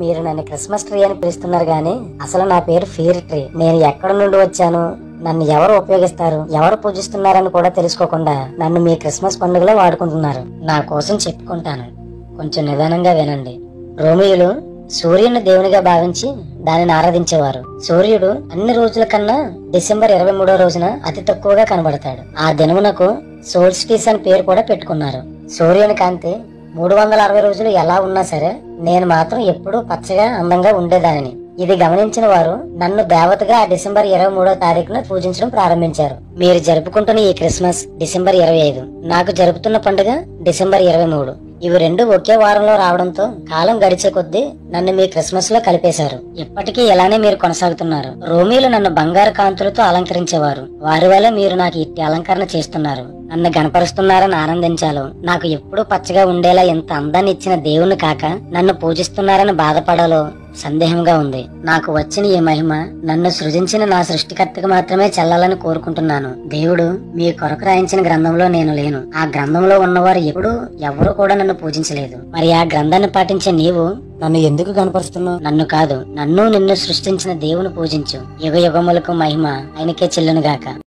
మీరు నన్ను Christmas tree అని పిలుస్తున్నారు గానీ అసలు నా పేరు ఫీర్ ట్రీ నేను ఎక్కడ నుండి వచ్చాను నన్ను ఎవరు ఉపయోగిస్తారు ఎవరు పూజిస్తున్నారని కూడా తెలుసుకోకుండా నన్ను మీ క్రిస్మస్ పండుగలో వాడుకుంటున్నారు నా కోసం చెప్పుకుంటాను కొంచెం నిదానంగా వినండి రోమియోలు సూర్యుని దేవునిగా భావించి దానిని ఆరాధించేవారు సూర్యుడు అన్ని రోజుల కన్నా డిసెంబర్ ఇరవై మూడో రోజున అతి తక్కువగా కనబడతాడు ఆ దినమునకు సోల్స్టిస్ అని పేరు కూడా పెట్టుకున్నారు సూర్యుని కాంతి మూడు వందల అరవై రోజులు ఎలా ఉన్నా సరే నేను మాత్రం ఎప్పుడూ పచ్చగా అందంగా ఉండేదానిని ఇది గమనించిన వారు నన్ను దేవతగా ఆ డిసెంబర్ ఇరవై మూడో తారీఖున పూజించడం ప్రారంభించారు మీరు జరుపుకుంటున్న ఈ క్రిస్మస్ డిసెంబర్ ఇరవై ఐదు నాకు జరుపుతున్న పండుగ డిసెంబర్ ఇరవై మూడు ఇవి రెండు ఒకే వారంలో రావడంతో కాలం గడిచే కొద్దీ నన్ను మీ క్రిస్మస్ లో కలిపేశారు ఇప్పటికీ ఇలానే మీరు కొనసాగుతున్నారు రోమీలు నన్ను బంగారు కాంతులతో అలంకరించేవారు వారి వల్ల మీరు నాకు ఇట్టి అలంకరణ చేస్తున్నారు నన్ను గనపరుస్తున్నారని ఆనందించాలో నాకు ఎప్పుడూ పచ్చగా ఉండేలా ఎంత అందాన్ని ఇచ్చిన దేవుని కాక నన్ను పూజిస్తున్నారని బాధపడాలో సందేహంగా ఉంది నాకు వచ్చిన ఈ మహిమ నన్ను సృజించిన నా సృష్టికర్తకు మాత్రమే చెల్లాలని కోరుకుంటున్నాను దేవుడు మీ కొరకు రాయించిన గ్రంథంలో నేను లేను ఆ గ్రంథంలో ఉన్నవారు ఎప్పుడు ఎవరు కూడా నన్ను పూజించలేదు మరి ఆ గ్రంథాన్ని పాటించే నీవు నన్ను ఎందుకు కనపరుస్తున్నావు నన్ను కాదు నన్ను నిన్ను సృష్టించిన దేవుని పూజించు యుగ యుగములకు మహిమ ఆయనకే చెల్లునుగాక